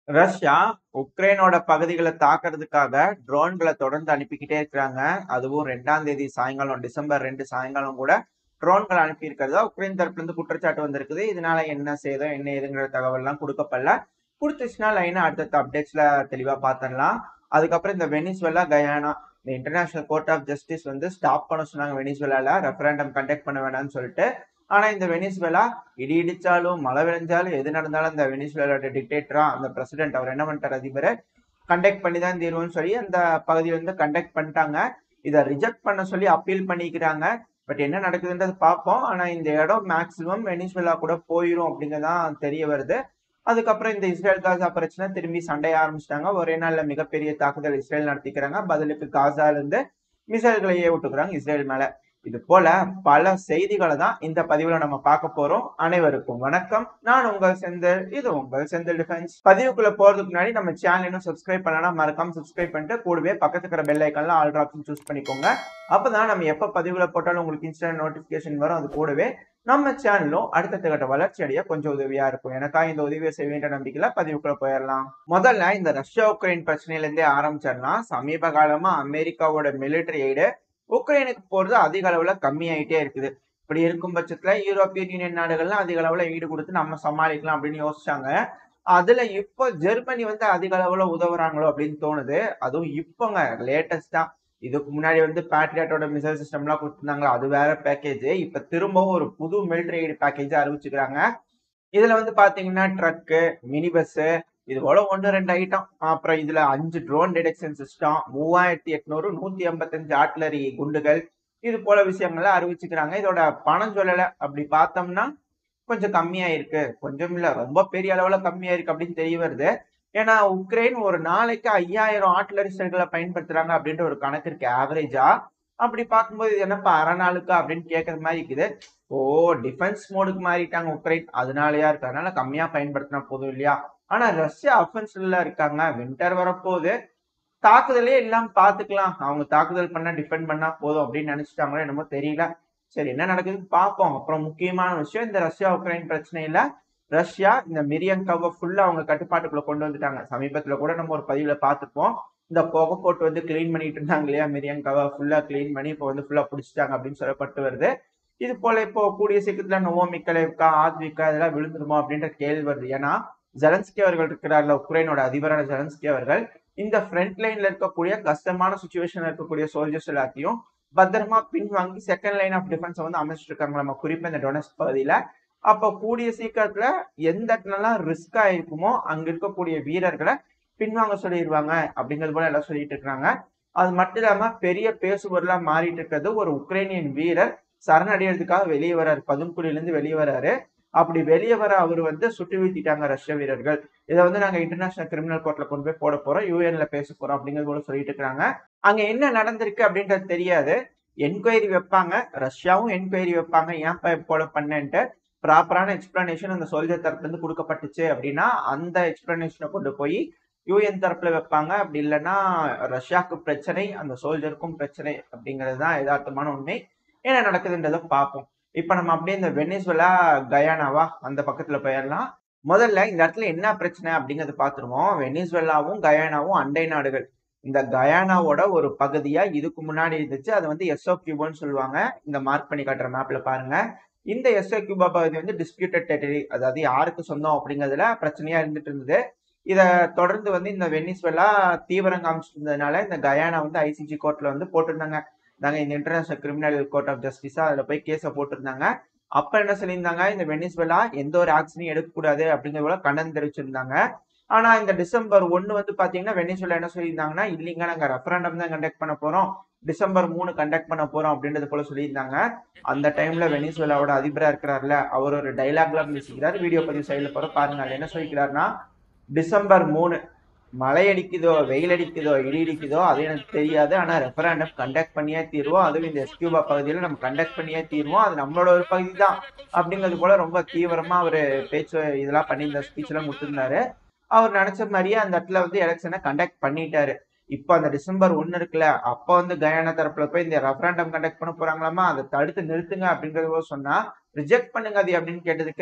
Russia உக்ரைனோட பகுதிகளை தாக்குறதுக்காக ட்ரோன்களை தொடர்ந்து அனுப்பிக்கிட்டே இருக்கிறாங்க அதுவும் ரெண்டாம் தேதி சாயங்காலம் டிசம்பர் ரெண்டு சாயங்காலம் கூட ட்ரோன்கள் அனுப்பி இருக்கிறதா உக்ரைன் தரப்புல இருந்து குற்றச்சாட்டு வந்திருக்குது இதனால என்ன சேதம் என்ன ஏதுங்கிற தகவல்லாம் கொடுக்கப்படல கொடுத்துச்சுன்னா லைனா அடுத்தடுத்த அப்டேட்ஸ்ல தெளிவா பார்த்துடலாம் அதுக்கப்புறம் இந்த வெனிஸ்வெலா கயானா இந்த இன்டர்நேஷனல் கோர்ட் ஆஃப் ஜஸ்டிஸ் வந்து ஸ்டாப் பண்ண சொன்னாங்க வெனிஸ்வெலால ரெஃபரண்டம் கண்டக்ட் பண்ண வேணாம்னு சொல்லிட்டு ஆனா இந்த வெனிஸ்வேலா இடி இடிச்சாலும் மழை விளைஞ்சாலும் எது நடந்தாலும் அந்த வெனிஸ்வேலோட டிக்டேட்டரா அந்த பிரசிடென்ட் அவர் என்ன பண்ணிட்டார் அதிபரை கண்டக்ட் பண்ணி தான் தீர்வுன்னு சொல்லி அந்த பகுதியில இருந்து கண்டக்ட் பண்ணிட்டாங்க இதை ரிஜெக்ட் பண்ண சொல்லி அப்பீல் பண்ணிக்கிறாங்க பட் என்ன நடக்குதுன்றது பார்ப்போம் ஆனா இந்த இடம் மேக்சிமம் வெனிஸ்வேலா கூட போயிரும் அப்படிங்கறதான் தெரிய வருது அதுக்கப்புறம் இந்த இஸ்ரேல் காசா பிரச்சனை திரும்பி சண்டைய ஆரம்பிச்சிட்டாங்க ஒரே நாள்ல மிகப்பெரிய தாக்குதல் இஸ்ரேல் நடத்திக்கிறாங்க பதிலுக்கு காசால இருந்து மிசைல்களையே விட்டுக்கிறாங்க இஸ்ரேல் மேல இது போல பல செய்திகளை தான் இந்த பதிவுல நம்ம பார்க்க போறோம் அனைவருக்கும் வணக்கம் நான் உங்கள் செந்தில் இது உங்கள் செந்தில் டிஃபென்ஸ் பதிவுக்குள்ள போறதுக்கு முன்னாடி நம்ம சேனல் இன்னும் சப்ஸ்கிரைப் பண்ணலாம் மறக்காம சப்ஸ்கிரைப் பண்ணிட்டு கூடவே பக்கத்துல இருக்கிற பெல் ஐக்கன்ல ஆல் ஆப்ஷன் சூஸ் பண்ணிக்கோங்க அப்பதான் நம்ம எப்ப பதிவுல போட்டாலும் உங்களுக்கு இன்ஸ்டன்ட் நோட்டிபிகேஷன் வரும் அது கூடவே நம்ம சேனலும் அடுத்தடுத்த கட்ட வளர்ச்சி அடைய கொஞ்சம் உதவியா இருக்கும் எனக்கா இந்த உதவியை செய்ய வேண்டிய நம்பிக்கையில பதிவுக்குள்ள போயிடலாம் முதல்ல இந்த ரஷ்யா உக்ரைன் பிரச்சனையில இருந்தே ஆரம்பிச்சிடலாம் சமீப காலமா அமெரிக்காவோட மிலிட்டரி எய்டு உக்ரைனுக்கு போறது அதிக அளவுல கம்மியாயிட்டே இருக்குது இப்படி இருக்கும் பட்சத்துல யூரோப்பியன் யூனியன் நாடுகள்லாம் அதிக அளவுல ஈடு கொடுத்து நம்ம சமாளிக்கலாம் அப்படின்னு யோசிச்சாங்க அதுல இப்போ ஜெர்மனி வந்து அதிக அளவுல உதவுறாங்களோ அப்படின்னு தோணுது அதுவும் இப்போங்க லேட்டஸ்டா இதுக்கு முன்னாடி வந்து பேட்ரியாட்டோட மிசைல் சிஸ்டம்லாம் கொடுத்துருந்தாங்களா அது வேற பேக்கேஜ் இப்ப திரும்பவும் ஒரு புது மிலிட்டரி எய்டு பேக்கேஜ் அறிவிச்சுக்கிறாங்க இதுல வந்து பாத்தீங்கன்னா ட்ரக்கு மினி பஸ் இது போல ஒன்று ரெண்டு ஐட்டம் அப்புறம் இதுல அஞ்சு ட்ரோன் டிடெக்ஷன் சிஸ்டம் மூவாயிரத்தி எட்நூறு நூத்தி எண்பத்தஞ்சு ஆர்ட்லரி குண்டுகள் இது போல விஷயங்களை அறிவிச்சுக்கிறாங்க இதோட பணம் சொல்லல அப்படி பார்த்தோம்னா கொஞ்சம் கம்மியா இருக்கு கொஞ்சம் இல்ல ரொம்ப பெரிய அளவுல கம்மியா இருக்கு அப்படின்னு தெரிய வருது ஏன்னா உக்ரைன் ஒரு நாளைக்கு ஐயாயிரம் ஆர்ட்லரிஸ்டர்களை பயன்படுத்துறாங்க அப்படின்ற ஒரு கணக்கு இருக்கு ஆவரேஜா அப்படி பார்க்கும்போது இது என்னப்பா அரை நாளுக்கா அப்படின்னு கேட்கறது மாதிரி இருக்குது ஓ டிஃபென்ஸ் மோடுக்கு மாறிட்டாங்க உக்ரைன் அதனாலயா இருக்கு அதனால கம்மியா பயன்படுத்தினா போதும் இல்லையா ஆனா ரஷ்யா அஃபென்ஸ்ல இருக்காங்க வின்டர் வரப்போகுது தாக்குதலே எல்லாம் பாத்துக்கலாம் அவங்க தாக்குதல் பண்ணா டிஃபெண்ட் பண்ணா போதும் அப்படின்னு நினைச்சிட்டாங்களோ என்னமோ தெரியல சரி என்ன நடக்குதுன்னு பார்ப்போம் அப்புறம் முக்கியமான விஷயம் இந்த ரஷ்யா உக்ரைன் பிரச்சனையில ரஷ்யா இந்த மிரியங்கவை ஃபுல்லா அவங்க கட்டுப்பாட்டுக்குள்ள கொண்டு வந்துட்டாங்க சமீபத்துல கூட நம்ம ஒரு பதிவுல பார்த்துப்போம் இந்த புகை போட்டு வந்து கிளீன் பண்ணிட்டு இருந்தாங்க இல்லையா மிரியங்கவை ஃபுல்லா கிளீன் பண்ணி இப்போ வந்து ஃபுல்லா பிடிச்சிட்டாங்க அப்படின்னு சொல்லப்பட்டு வருது இது போல இப்போ கூடிய சீக்கிரத்துல நோவோமிக்கலேவ்கா ஆத்விகா இதெல்லாம் விழுந்துருமோ அப்படின்ற கேள்வி வருது ஏன்னா ஜெலன்ஸ்கி அவர்கள் இருக்கிறார்ல உக்ரைனோட அதிபரான ஜெலன்ஸ்கி அவர்கள் இந்த ஃப்ரண்ட் லைன்ல இருக்கக்கூடிய கஷ்டமான சுச்சுவேஷன்ல இருக்கக்கூடிய சோல்ஜர்ஸ் எல்லாத்தையும் பத்திரமா பின்வாங்கி செகண்ட் லைன் ஆஃப் டிஃபென்ஸ் வந்து அமைச்சிட்டு இருக்காங்க நம்ம குறிப்பா இந்த டொனஸ்க் பகுதியில அப்ப கூடிய சீக்கிரத்துல எந்த இடத்துலலாம் ரிஸ்கா இருக்குமோ அங்க இருக்கக்கூடிய வீரர்களை பின்வாங்க சொல்லிடுவாங்க அப்படிங்கிறது போல எல்லாம் சொல்லிட்டு இருக்காங்க அது மட்டும் இல்லாம பெரிய பேசுபொருளா மாறிட்டு இருக்கிறது ஒரு உக்ரைனியன் வீரர் சரணடைகிறதுக்காக வெளியே வராரு பதுங்குழியில இருந்து வெளியே வராரு அப்படி வெளியே வர அவர் வந்து சுட்டு வீழ்த்திட்டாங்க ரஷ்ய வீரர்கள் இதை வந்து நாங்க இன்டர்நேஷனல் கிரிமினல் கோர்ட்ல கொண்டு போய் போட போறோம் யூஎன்ல பேச போறோம் அப்படிங்கிறது கூட சொல்லிட்டு இருக்காங்க அங்க என்ன நடந்திருக்கு அப்படின்றது தெரியாது என்கொயரி வைப்பாங்க ரஷ்யாவும் என்கொயரி வைப்பாங்க ஏன் போல பண்ணேன்ட்டு ப்ராப்பரான எக்ஸ்பிளனேஷன் அந்த சோல்ஜர் தரப்புல இருந்து கொடுக்கப்பட்டுச்சு அப்படின்னா அந்த எக்ஸ்பிளனேஷனை கொண்டு போய் யூஎன் தரப்புல வைப்பாங்க அப்படி இல்லைன்னா ரஷ்யாவுக்கு பிரச்சனை அந்த சோல்ஜருக்கும் பிரச்சனை அப்படிங்கிறது தான் யதார்த்தமான உண்மை என்ன நடக்குதுன்றதை பார்ப்போம் இப்ப நம்ம அப்படியே இந்த வெனிசுவலா கயானாவா அந்த பக்கத்துல போயிடலாம் முதல்ல இந்த இடத்துல என்ன பிரச்சனை அப்படிங்கறத பாத்துருவோம் வெனிசுவலாவும் கயானாவும் அண்டை நாடுகள் இந்த கயானாவோட ஒரு பகுதியா இதுக்கு முன்னாடி இருந்துச்சு அது வந்து எஸ்ஓ கியூபான்னு சொல்லுவாங்க இந்த மார்க் பண்ணி காட்டுற மேப்ல பாருங்க இந்த எஸ்ஓ கியூபா பகுதி வந்து டிஸ்பியூட்டட் டெரிட்டரி அதாவது யாருக்கு சொந்தம் அப்படிங்கிறதுல பிரச்சனையா இருந்துட்டு இருந்தது இதை தொடர்ந்து வந்து இந்த வெனிஸ்வெலா தீவிரம் காமிச்சிட்டு இருந்ததுனால இந்த கயானா வந்து ஐசிஜி கோர்ட்ல வந்து போட்டிருந்தாங்க நாங்க இந்த இன்டர்நேஷனல் கிரிமினல் கோர்ட் ஆஃப் ஜஸ்டிஸா அதுல போய் கேஸை போட்டிருந்தாங்க அப்ப என்ன சொல்லியிருந்தாங்க இந்த வெனிஸ்வெலா எந்த ஒரு ஆக்ஷனையும் எடுக்கக்கூடாது அப்படிங்கிறது போல கண்டனம் தெரிவிச்சிருந்தாங்க ஆனா இந்த டிசம்பர் ஒன்னு வந்து பாத்தீங்கன்னா வெனிசுவலா என்ன சொல்லியிருந்தாங்கன்னா இல்லைங்க நாங்க ரெஃபரண்டம் தான் கண்டக்ட் பண்ண போறோம் டிசம்பர் மூணு கண்டக்ட் பண்ண போறோம் அப்படின்றது போல சொல்லியிருந்தாங்க அந்த டைம்ல வெனிசுவலாவோட அதிபரா இருக்கிறார்ல அவர் ஒரு டைலாக்ல பேசிக்கிறார் வீடியோ பதிவு சைட்ல போற பாருங்க அது என்ன சொல்லிக்கிறாருன்னா டிசம்பர் மூணு மழை அடிக்குதோ வெயில் அடிக்குதோ இடி அடிக்குதோ அது எனக்கு தெரியாது ஆனா ரெஃபரண்டம் கண்டக்ட் பண்ணியே தீர்வோம் அதுவும் இந்த எஸ்கியூபா பகுதியில நம்ம கண்டக்ட் பண்ணியே தீர்வோம் அது நம்மளோட ஒரு பகுதி தான் அப்படிங்கிறது போல ரொம்ப தீவிரமா அவர் பேச்சு இதெல்லாம் பண்ணி இந்த ஸ்பீச் எல்லாம் கொடுத்துருந்தாரு அவர் நினைச்ச மாதிரியே அந்த இடத்துல வந்து எலெக்ஷனை கண்டக்ட் பண்ணிட்டாரு இப்போ அந்த டிசம்பர் ஒன்னு இருக்குல்ல அப்போ வந்து கயானா தரப்புல போய் இந்த ரெஃபரண்டம் கண்டக்ட் பண்ண போறாங்களாமா அதை தடுத்து நிறுத்துங்க அப்படிங்கறத சொன்னா ரிஜெக்ட் பண்ணுங்க அது அப்படின்னு கேட்டதுக்கு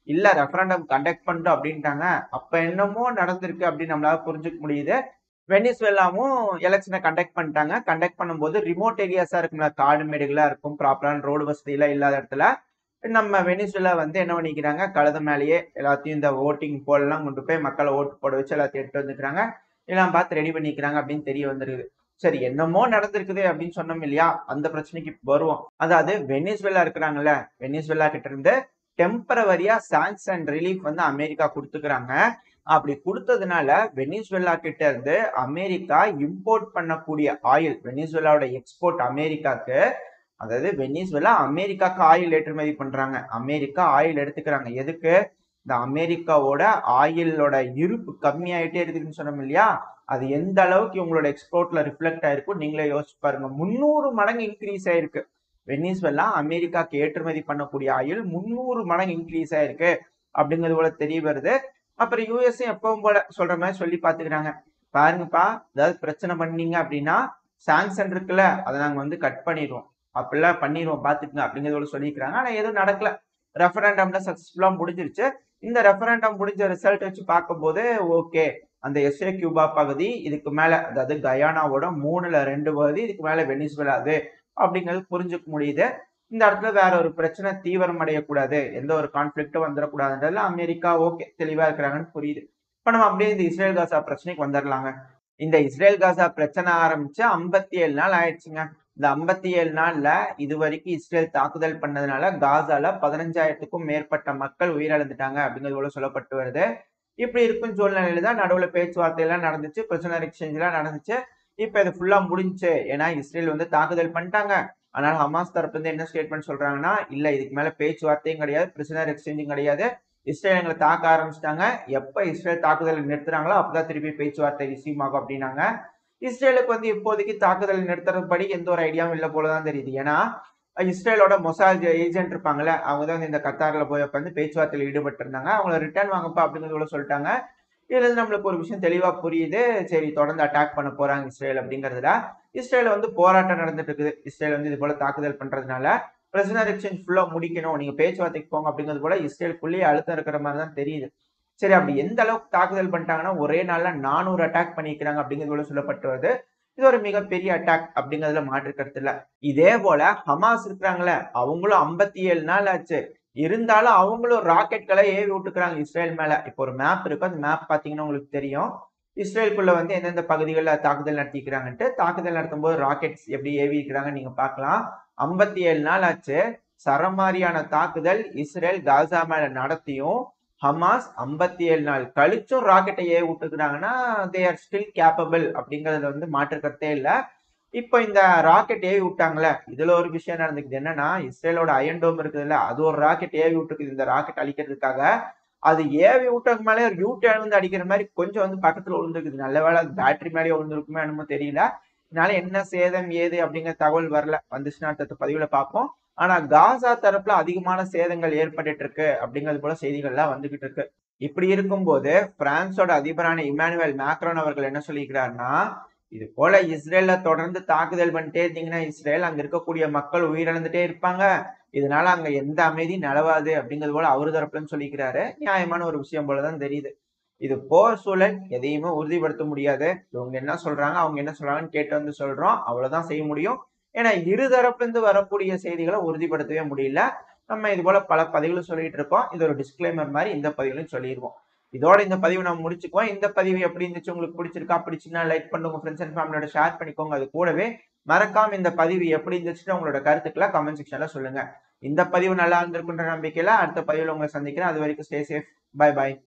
இல்ல ரெஃபரண்டம் கண்டக்ட் பண்ணிட்டோம் அப்படின்ட்டாங்க அப்ப என்னமோ நடந்திருக்கு அப்படின்னு நம்மளால புரிஞ்சுக்க முடியுது வெனிஸ்வெல்லாவும் எலெக்ஷனை கண்டக்ட் பண்ணிட்டாங்க கண்டக்ட் பண்ணும்போது ரிமோட் ஏரியாஸா இருக்கும்ல காடு மேடுகளா இருக்கும் ப்ராப்பரான ரோடு வசதி எல்லாம் இல்லாத இடத்துல நம்ம வெனிசுலா வந்து என்ன பண்ணிக்கிறாங்க கழுத மேலேயே எல்லாத்தையும் இந்த ஓட்டிங் போலெல்லாம் கொண்டு போய் மக்களை ஓட்டு போட வச்சு எல்லாத்தையும் எடுத்து வந்துக்கிறாங்க எல்லாம் பார்த்து ரெடி பண்ணிக்கிறாங்க அப்படின்னு தெரிய வந்துருக்குது சரி என்னமோ நடந்திருக்குது அப்படின்னு சொன்னோம் இல்லையா அந்த பிரச்சனைக்கு வருவோம் அதாவது வெனிசுவேலா இருக்கிறாங்கல்ல வெனிசுவேலா கிட்ட இருந்து டெம்பரவரியா சாங்ஸ் அண்ட் ரிலீஃப் வந்து அமெரிக்கா கொடுத்துக்கிறாங்க அப்படி கொடுத்ததுனால வெனிசுவேலா கிட்ட இருந்து அமெரிக்கா இம்போர்ட் பண்ணக்கூடிய ஆயில் வெனிசுவேலாவோட எக்ஸ்போர்ட் அமெரிக்காக்கு அதாவது வெனிசுவேலா அமெரிக்காக்கு ஆயில் ஏற்றுமதி பண்றாங்க அமெரிக்கா ஆயில் எடுத்துக்கிறாங்க எதுக்கு இந்த அமெரிக்காவோட ஆயிலோட இருப்பு கம்மியாயிட்டே இருக்குதுன்னு சொன்னோம் இல்லையா அது எந்த அளவுக்கு இவங்களோட எக்ஸ்போர்ட்ல ரிஃப்ளெக்ட் ஆயிருக்கும் நீங்களே யோசிச்சு பாருங்க முந்நூறு மடங்கு இன்க்ரீஸ் ஆயிருக்கு வெனிசுவேலா அமெரிக்காக்கு ஏற்றுமதி பண்ணக்கூடிய ஆயில் முந்நூறு மடங்கு இன்க்ரீஸ் ஆயிருக்கு அப்படிங்கிறது போல தெரிய வருது அப்புறம் யூஎஸ்ஏ எப்பவும் போல சொல்ற மாதிரி சொல்லி பாத்துக்கிறாங்க பாருங்கப்பா ஏதாவது பிரச்சனை பண்ணீங்க அப்படின்னா சாங்ஷன் இருக்குல்ல அதை நாங்க வந்து கட் பண்ணிடுவோம் அப்படிலாம் பண்ணிடுவோம் பாத்துக்கங்க அப்படிங்கிறதோட சொல்லிக்கிறாங்க ஆனா எதுவும் நடக்கல ரெஃபரண்டம்ல சக்சஸ்ஃபுல்லா முடிஞ்சிருச்சு இந்த ரெஃபரண்டம் முடிஞ்ச ரிசல்ட் வச்சு பார்க்கும்போது ஓகே அந்த எஸ்ஏ கியூபா பகுதி இதுக்கு மேல அதாவது கயானாவோட மூணுல ரெண்டு பகுதி இதுக்கு மேல வெனிசுவேலா அது அப்படிங்கிறது புரிஞ்சுக்க முடியுது இந்த இடத்துல வேற ஒரு பிரச்சனை தீவிரம் அடையக்கூடாது எந்த ஒரு கான்ஃபிளிக்டும் வந்துடக்கூடாதுன்றதுல அமெரிக்கா ஓகே தெளிவா இருக்கிறாங்கன்னு புரியுது இப்ப நம்ம அப்படியே இந்த இஸ்ரேல் காசா பிரச்சனைக்கு வந்துடலாங்க இந்த இஸ்ரேல் காசா பிரச்சனை ஆரம்பிச்சு ஐம்பத்தி ஏழு நாள் ஆயிடுச்சுங்க இந்த ஐம்பத்தி ஏழு நாள்ல இது வரைக்கும் இஸ்ரேல் தாக்குதல் பண்ணதுனால காசால பதினஞ்சாயிரத்துக்கும் மேற்பட்ட மக்கள் உயிரிழந்துட்டாங்க அப்படிங்கிறது போல சொல்லப்பட்டு வருது இப்படி இருக்கும் சூழ்நிலையில தான் நடுவுல பேச்சுவார்த்தை எல்லாம் நடந்துச்சு பிரச்சனை எக்ஸ்சேஞ்ச் எல்லாம் நடந்துச்சு இப்ப இது ஃபுல்லா முடிஞ்சு ஏன்னா இஸ்ரேல் வந்து தாக்குதல் பண்ணிட்டாங்க ஆனால் ஹமாஸ் தரப்பு வந்து என்ன ஸ்டேட்மெண்ட் சொல்றாங்கன்னா இல்ல இதுக்கு மேல பேச்சுவார்த்தையும் கிடையாது பிரிசனர் எக்ஸ்சேஞ்சும் கிடையாது இஸ்ரேல் எங்களை தாக்க ஆரம்பிச்சிட்டாங்க எப்ப இஸ்ரேல் தாக்குதலை நிறுத்துறாங்களோ அப்பதான் திருப்பி பேச்சுவார்த்தை ரிசீவ் ஆகும் அப்படின்னாங்க இஸ்ரேலுக்கு வந்து இப்போதைக்கு தாக்குதல் நிறுத்துறதுபடி எந்த ஒரு ஐடியாவும் இல்லை போலதான் தெரியுது ஏன்னா இஸ்ரேலோட மொசாஜ் ஏஜென்ட் இருப்பாங்கல்ல அவங்க தான் இந்த கத்தாரில் போய் உட்காந்து பேச்சுவார்த்தையில் ஈடுபட்டு இருந்தாங்க அவங்கள ரிட்டர்ன் வாங்கப்பா அப்படிங்கிறத சொல்லிட்டாங்க இதுல இருந்து நம்மளுக்கு ஒரு விஷயம் தெளிவா புரியுது சரி தொடர்ந்து அட்டாக் பண்ண போறாங்க இஸ்ரேல் அப்படிங்கறதுல இஸ்ரேல வந்து போராட்டம் நடந்துட்டு இருக்குது இஸ்ரேல் வந்து இது போல தாக்குதல் பண்றதுனால பிரசிடர் எக்ஸ்சேஞ்ச் ஃபுல்லா முடிக்கணும் நீங்க பேச்சுவார்த்தைக்கு போங்க அப்படிங்கிறது போல இஸ்ரேலுக்குள்ளேயே அழுத்தம் இருக்கிற மாதிரி தான் தெரியுது சரி அப்படி எந்த அளவுக்கு தாக்குதல் பண்ணிட்டாங்கன்னா ஒரே நாள்ல நானூறு அட்டாக் பண்ணிக்கிறாங்க அப்படிங்கிறது போல சொல்லப்பட்டு வருது இது ஒரு மிகப்பெரிய அட்டாக் அப்படிங்கிறதுல மாற்று கருத்து இல்ல இதே போல ஹமாஸ் இருக்கிறாங்களே அவங்களும் ஐம்பத்தி ஏழு நாள் ஆச்சு இருந்தாலும் அவங்களும் ராக்கெட்களை ஏவி விட்டுக்கிறாங்க இஸ்ரேல் மேல இப்போ ஒரு மேப் இருக்கும் அந்த மேப் பாத்தீங்கன்னா உங்களுக்கு தெரியும் இஸ்ரேலுக்குள்ள வந்து எந்தெந்த பகுதிகளில் தாக்குதல் நடத்திக்கிறாங்கன்ட்டு தாக்குதல் நடத்தும் போது ராக்கெட்ஸ் எப்படி ஏவி இருக்கிறாங்க நீங்க பார்க்கலாம் ஐம்பத்தி ஏழு நாள் ஆச்சு சரமாரியான தாக்குதல் இஸ்ரேல் காசா மேல நடத்தியும் ஹமாஸ் ஐம்பத்தி ஏழு நாள் கழிச்சும் ராக்கெட்டை ஏவி விட்டுக்கிறாங்கன்னா தே ஆர் ஸ்டில் கேப்பபிள் அப்படிங்கறதுல வந்து மாற்று கருத்தே இல்லை இப்போ இந்த ராக்கெட் ஏவி விட்டாங்களே இதுல ஒரு விஷயம் நடந்துக்குது என்னன்னா இஸ்ரேலோட அயன் டோம் இருக்குதுல்ல அது ஒரு ராக்கெட் ஏவி விட்டுருக்குது இந்த ராக்கெட் அழிக்கிறதுக்காக அது ஏவி விட்டதுக்கு மேலே ஒரு யூ டேர்ன் வந்து அடிக்கிற மாதிரி கொஞ்சம் வந்து பக்கத்துல விழுந்துருக்குது நல்ல வேலை அது பேட்டரி மேலேயே விழுந்துருக்குமே என்னமோ தெரியல இதனால என்ன சேதம் ஏது அப்படிங்கிற தகவல் வரல வந்துச்சுன்னா அடுத்த பதிவுல பார்ப்போம் ஆனா காசா தரப்புல அதிகமான சேதங்கள் ஏற்பட்டு இருக்கு அப்படிங்கிறது போல செய்திகள்லாம் வந்துகிட்டு இருக்கு இப்படி இருக்கும்போது பிரான்ஸோட அதிபரான இமானுவேல் மேக்ரோன் அவர்கள் என்ன சொல்லிக்கிறாருன்னா இது போல இஸ்ரேல்ல தொடர்ந்து தாக்குதல் பண்ணிட்டே இருந்தீங்கன்னா இஸ்ரேல் அங்க இருக்கக்கூடிய மக்கள் உயிரிழந்துட்டே இருப்பாங்க இதனால அங்க எந்த அமைதி நிலவாது அப்படிங்கிறது போல அவரு தரப்புலன்னு சொல்லிக்கிறாரு நியாயமான ஒரு விஷயம் போலதான் தெரியுது இது போர் சூழல் எதையுமே உறுதிப்படுத்த முடியாது இவங்க என்ன சொல்றாங்க அவங்க என்ன சொல்றாங்கன்னு கேட்டு வந்து சொல்றோம் அவ்வளவுதான் செய்ய முடியும் ஏன்னா இரு தரப்புலேருந்து வரக்கூடிய செய்திகளை உறுதிப்படுத்தவே முடியல நம்ம இது போல பல பதிவுகளும் சொல்லிட்டு இருக்கோம் இது ஒரு டிஸ்கிளைமர் மாதிரி இந்த பதிவுலையும் சொல்லிடுவோம் இதோட இந்த பதிவு நம்ம முடிச்சுக்குவோம் இந்த பதிவு எப்படி இருந்துச்சு உங்களுக்கு பிடிச்சிருக்கா பிடிச்சுன்னா லைக் பண்ணுங்க ஃப்ரெண்ட்ஸ் அண்ட் ஃபேமிலியோட ஷேர் பண்ணிக்கோங்க அது கூடவே மறக்காம இந்த பதிவு எப்படி இருந்துச்சுன்னு உங்களோட கருத்துக்களை கமெண்ட் செக்ஷன்ல சொல்லுங்க இந்த பதிவு நல்லா இருந்திருக்குன்ற நம்பிக்கையில அடுத்த பதிவுல உங்களை சந்திக்கிறேன் அது வரைக்கும் ஸ்டே சேஃப் பை பாய்